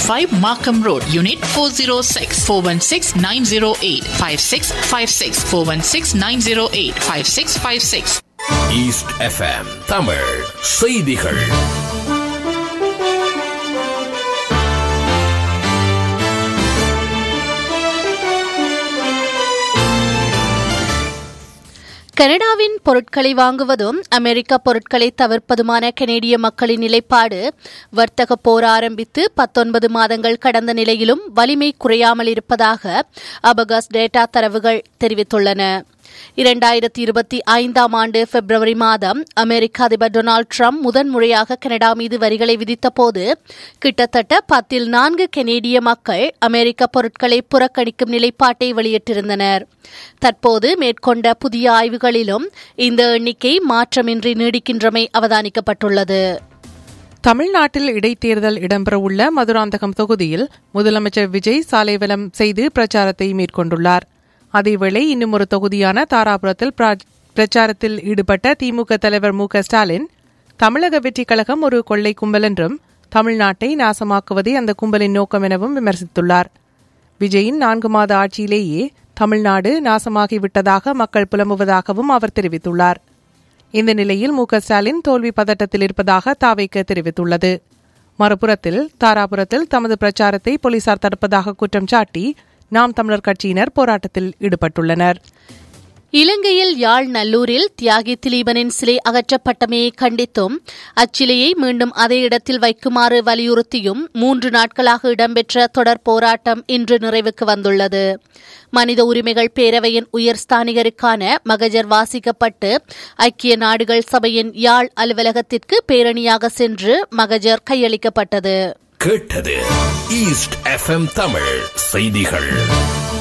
5 Markham Road, Unit 406 416 908 5656 416 908 5656. East FM Tamil செய்திகள் கனடாவின் பொருட்களை வாங்குவதும் அமெரிக்க பொருட்களை தவிர்ப்பதுமான கனேடிய மக்களின் நிலைப்பாடு வர்த்தக போர் ஆரம்பித்து பத்தொன்பது மாதங்கள் கடந்த நிலையிலும் வலிமை குறையாமல் இருப்பதாக அபகாஸ் டேட்டா தரவுகள் தெரிவித்துள்ளன இரண்டாயிரத்தி இருபத்தி ஐந்தாம் ஆண்டு பிப்ரவரி மாதம் அமெரிக்க அதிபர் டொனால்டு ட்ரம்ப் முதன்முறையாக கனடா மீது வரிகளை விதித்தபோது கிட்டத்தட்ட பத்தில் நான்கு கனேடிய மக்கள் அமெரிக்க பொருட்களை புறக்கணிக்கும் நிலைப்பாட்டை வெளியிட்டிருந்தனர் தற்போது மேற்கொண்ட புதிய ஆய்வுகளிலும் இந்த எண்ணிக்கை மாற்றமின்றி நீடிக்கின்றமை அவதானிக்கப்பட்டுள்ளது தமிழ்நாட்டில் இடைத்தேர்தல் இடம்பெறவுள்ள மதுராந்தகம் தொகுதியில் முதலமைச்சர் விஜய் சாலைவலம் செய்து பிரச்சாரத்தை மேற்கொண்டுள்ளார் அதேவேளை இன்னும் ஒரு தொகுதியான தாராபுரத்தில் பிரச்சாரத்தில் ஈடுபட்ட திமுக தலைவர் மு ஸ்டாலின் தமிழக வெற்றிக் கழகம் ஒரு கொள்ளை கும்பல் என்றும் தமிழ்நாட்டை நாசமாக்குவதே அந்த கும்பலின் நோக்கம் எனவும் விமர்சித்துள்ளார் விஜயின் நான்கு மாத ஆட்சியிலேயே தமிழ்நாடு நாசமாகிவிட்டதாக மக்கள் புலம்புவதாகவும் அவர் தெரிவித்துள்ளார் இந்த நிலையில் மு ஸ்டாலின் தோல்வி பதட்டத்தில் இருப்பதாக தாவைக்க தெரிவித்துள்ளது மறுபுறத்தில் தாராபுரத்தில் தமது பிரச்சாரத்தை போலீசார் தடுப்பதாக குற்றம் சாட்டி நாம் தமிழர் கட்சியினர் போராட்டத்தில் ஈடுபட்டுள்ளனர் இலங்கையில் யாழ் நல்லூரில் தியாகி திலீபனின் சிலை அகற்றப்பட்டமையை கண்டித்தும் அச்சிலையை மீண்டும் அதே இடத்தில் வைக்குமாறு வலியுறுத்தியும் மூன்று நாட்களாக இடம்பெற்ற தொடர் போராட்டம் இன்று நிறைவுக்கு வந்துள்ளது மனித உரிமைகள் பேரவையின் உயர்ஸ்தானிகருக்கான மகஜர் வாசிக்கப்பட்டு ஐக்கிய நாடுகள் சபையின் யாழ் அலுவலகத்திற்கு பேரணியாக சென்று மகஜர் கையளிக்கப்பட்டது கேட்டது ஈஸ்ட் எஃப்எம் தமிழ் செய்திகள்